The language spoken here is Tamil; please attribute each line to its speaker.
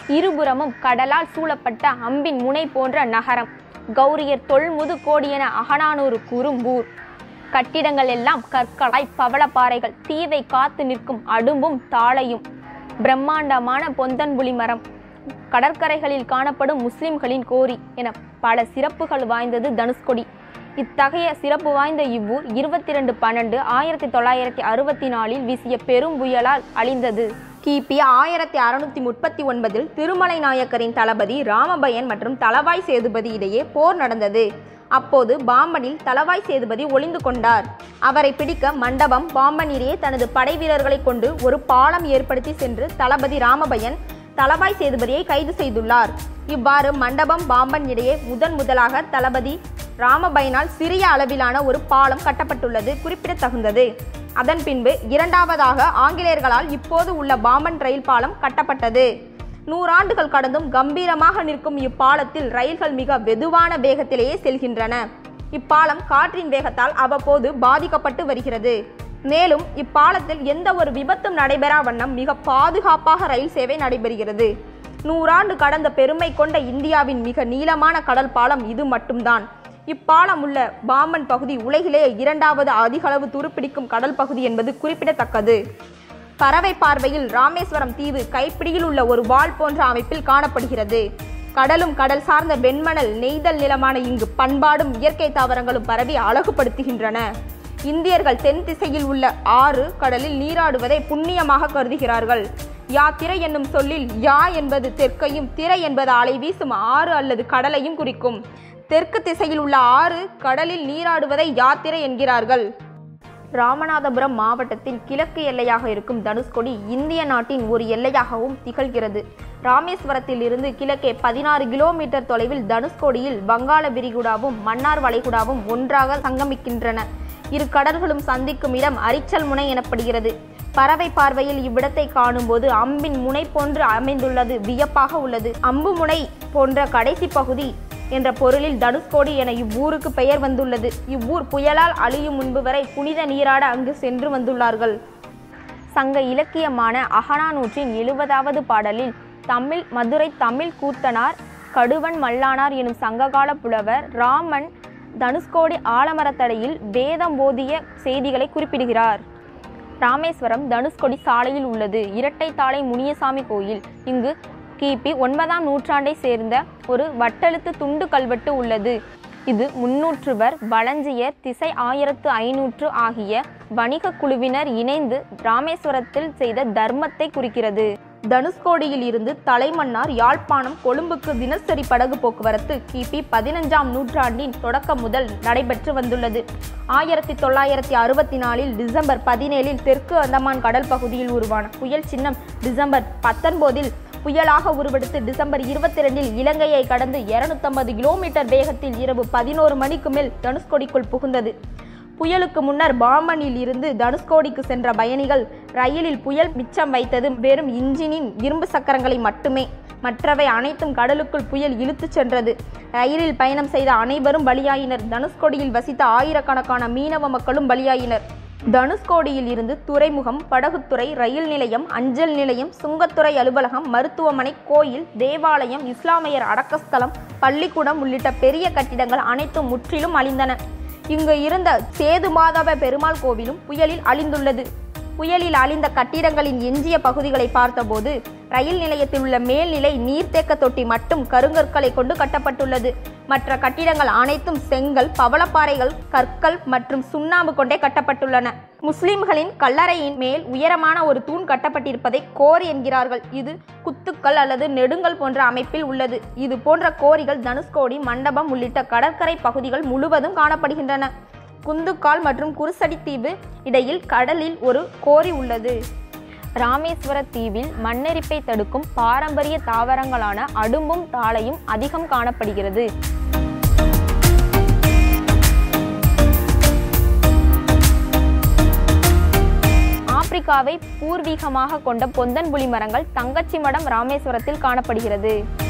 Speaker 1: இருபுறமும் கடலால் சூழப்பட்ட அம்பின் முனை போன்ற நகரம் கௌரியர் தொல்முது கோடியென அகனானூறு கூறும் ஊர் கட்டிடங்கள் எல்லாம் கற்களாய் பவளப்பாறைகள் தீவை காத்து நிற்கும் அடும்பும் தாளையும் பிரம்மாண்டமான பொந்தன்புலி மரம் கடற்கரைகளில் காணப்படும் முஸ்லிம்களின் கோரி என பல சிறப்புகள் வாய்ந்தது தனுஷ்கொடி இத்தகைய சிறப்பு வாய்ந்த இவ்வூர் இருபத்தி ரெண்டு பன்னெண்டு ஆயிரத்தி தொள்ளாயிரத்தி அறுபத்தி நாலில் வீசிய பெரும் புயலால் அழிந்தது
Speaker 2: கிபி ஆயிரத்தி அறுநூத்தி முப்பத்தி ஒன்பதில் திருமலை நாயக்கரின் தளபதி ராமபயன் மற்றும் தளவாய் சேதுபதி இடையே போர் நடந்தது அப்போது பாம்பனில் தளவாய் சேதுபதி ஒளிந்து கொண்டார் அவரை பிடிக்க மண்டபம் பாம்பன் இடையே தனது படை வீரர்களை கொண்டு ஒரு பாலம் ஏற்படுத்தி சென்று தளபதி ராமபயன் தளவாய் சேதுபதியை கைது செய்துள்ளார் இவ்வாறு மண்டபம் பாம்பன் இடையே முதன் முதலாக தளபதி ராமபயனால் சிறிய அளவிலான ஒரு பாலம் கட்டப்பட்டுள்ளது குறிப்பிடத்தகுந்தது அதன் பின்பு இரண்டாவதாக ஆங்கிலேயர்களால் இப்போது உள்ள பாம்பன் ரயில் பாலம் கட்டப்பட்டது நூறாண்டுகள் கடந்தும் கம்பீரமாக நிற்கும் இப்பாலத்தில் ரயில்கள் மிக வெதுவான வேகத்திலேயே செல்கின்றன இப்பாலம் காற்றின் வேகத்தால் அவ்வப்போது பாதிக்கப்பட்டு வருகிறது மேலும் இப்பாலத்தில் எந்த ஒரு விபத்தும் நடைபெறா வண்ணம் மிக பாதுகாப்பாக ரயில் சேவை நடைபெறுகிறது நூறாண்டு கடந்த பெருமை கொண்ட இந்தியாவின் மிக நீளமான கடல் பாலம் இது மட்டும்தான் இப்பாலம் உள்ள பாம்பன் பகுதி உலகிலே இரண்டாவது அதிகளவு துருப்பிடிக்கும் கடல் பகுதி என்பது குறிப்பிடத்தக்கது பறவை பார்வையில் ராமேஸ்வரம் தீவு கைப்பிடியில் உள்ள ஒரு வால் போன்ற அமைப்பில் காணப்படுகிறது கடலும் கடல் சார்ந்த வெண்மணல் நெய்தல் நிலமான இங்கு பண்பாடும் இயற்கை தாவரங்களும் பரவி அழகுபடுத்துகின்றன இந்தியர்கள் தென் திசையில் உள்ள ஆறு கடலில் நீராடுவதை புண்ணியமாக கருதுகிறார்கள் யாத்திரை என்னும் சொல்லில் யா என்பது தெற்கையும் திரை என்பது அலை வீசும் ஆறு அல்லது கடலையும் குறிக்கும் தெற்கு திசையில் உள்ள ஆறு கடலில் நீராடுவதை யாத்திரை என்கிறார்கள் ராமநாதபுரம் மாவட்டத்தின் கிழக்கு எல்லையாக இருக்கும் தனுஷ்கொடி இந்திய நாட்டின் ஒரு எல்லையாகவும் திகழ்கிறது ராமேஸ்வரத்தில் இருந்து கிழக்கே பதினாறு கிலோமீட்டர் தொலைவில் தனுஷ்கோடியில் வங்காள விரிகுடாவும் மன்னார் வளைகுடாவும் ஒன்றாக சங்கமிக்கின்றன இரு கடல்களும் சந்திக்கும் இடம் அரிச்சல் முனை எனப்படுகிறது பறவை பார்வையில் இவ்விடத்தை காணும்போது அம்பின் முனை போன்று அமைந்துள்ளது வியப்பாக உள்ளது அம்பு முனை போன்ற கடைசி பகுதி என்ற பொருளில் தனுஷ்கோடி என இவ்வூருக்கு பெயர் வந்துள்ளது இவ்வூர் புயலால் அழியும் முன்பு வரை புனித நீராட அங்கு சென்று வந்துள்ளார்கள்
Speaker 1: சங்க இலக்கியமான அகனானூற்றின் எழுபதாவது பாடலில் தமிழ் மதுரை தமிழ் கூத்தனார் கடுவன் மல்லானார் எனும் சங்ககால புலவர் ராமன் தனுஷ்கோடி ஆலமரத்தடையில் வேதம் போதிய செய்திகளை குறிப்பிடுகிறார் ராமேஸ்வரம் தனுஷ்கொடி சாலையில் உள்ளது இரட்டைத்தாளை முனியசாமி கோயில் இங்கு கிபி ஒன்பதாம் நூற்றாண்டை சேர்ந்த ஒரு வட்டெழுத்து துண்டு கல்வெட்டு உள்ளது இது முன்னூற்றுவர் வளஞ்சியர் திசை ஆயிரத்து ஐநூற்று ஆகிய வணிக குழுவினர் இணைந்து ராமேஸ்வரத்தில் செய்த தர்மத்தை குறிக்கிறது
Speaker 2: தனுஷ்கோடியில் இருந்து தலைமன்னார் யாழ்ப்பாணம் கொழும்புக்கு தினசரி படகு போக்குவரத்து கிபி பதினஞ்சாம் நூற்றாண்டின் தொடக்கம் முதல் நடைபெற்று வந்துள்ளது ஆயிரத்தி தொள்ளாயிரத்தி அறுபத்தி நாலில் டிசம்பர் பதினேழில் தெற்கு அந்தமான் கடல் பகுதியில் உருவான புயல் சின்னம் டிசம்பர் பத்தொன்பதில் புயலாக உருவெடுத்து டிசம்பர் இருபத்தி ரெண்டில் இலங்கையை கடந்து இருநூத்தம்பது கிலோமீட்டர் வேகத்தில் இரவு பதினோரு மணிக்கு மேல் தனுஷ்கோடிக்குள் புகுந்தது புயலுக்கு முன்னர் பாம்பனில் இருந்து தனுஷ்கோடிக்கு சென்ற பயணிகள் ரயிலில் புயல் மிச்சம் வைத்தது வெறும் இன்ஜினின் இரும்பு சக்கரங்களை மட்டுமே மற்றவை அனைத்தும் கடலுக்குள் புயல் இழுத்துச் சென்றது ரயிலில் பயணம் செய்த அனைவரும் பலியாயினர் தனுஷ்கோடியில் வசித்த ஆயிரக்கணக்கான மீனவ மக்களும் பலியாயினர் தனுஷ்கோடியில் இருந்து துறைமுகம் படகுத்துறை ரயில் நிலையம் அஞ்சல் நிலையம் சுங்கத்துறை அலுவலகம் மருத்துவமனை கோயில் தேவாலயம் இஸ்லாமியர் அடக்கஸ்தலம் பள்ளிக்கூடம் உள்ளிட்ட பெரிய கட்டிடங்கள் அனைத்தும் முற்றிலும் அழிந்தன இங்கு இருந்த சேது மாதவ பெருமாள் கோவிலும் புயலில் அழிந்துள்ளது புயலில் அழிந்த கட்டிடங்களின் எஞ்சிய பகுதிகளை பார்த்தபோது ரயில் நிலையத்தில் உள்ள மேல்நிலை நீர்த்தேக்க தொட்டி மட்டும் கருங்கற்களை கொண்டு கட்டப்பட்டுள்ளது மற்ற கட்டிடங்கள் அனைத்தும் செங்கல் பவளப்பாறைகள் கற்கள் மற்றும் சுண்ணாம்பு கொண்டே கட்டப்பட்டுள்ளன முஸ்லிம்களின் கல்லறையின் மேல் உயரமான ஒரு தூண் கட்டப்பட்டிருப்பதை கோர் என்கிறார்கள் இது குத்துக்கள் அல்லது நெடுங்கல் போன்ற அமைப்பில் உள்ளது இது போன்ற கோரிகள் தனுஷ்கோடி மண்டபம் உள்ளிட்ட கடற்கரை பகுதிகள் முழுவதும் காணப்படுகின்றன குந்துக்கால் மற்றும் குருசடி தீவு இடையில் கடலில் ஒரு கோரி உள்ளது
Speaker 1: ராமேஸ்வர தீவில் மண்ணெரிப்பை தடுக்கும் பாரம்பரிய தாவரங்களான அடும்பும் தாளையும் அதிகம் காணப்படுகிறது ஆப்பிரிக்காவை பூர்வீகமாக கொண்ட பொந்தன்புலி மரங்கள் தங்கச்சி மடம் ராமேஸ்வரத்தில் காணப்படுகிறது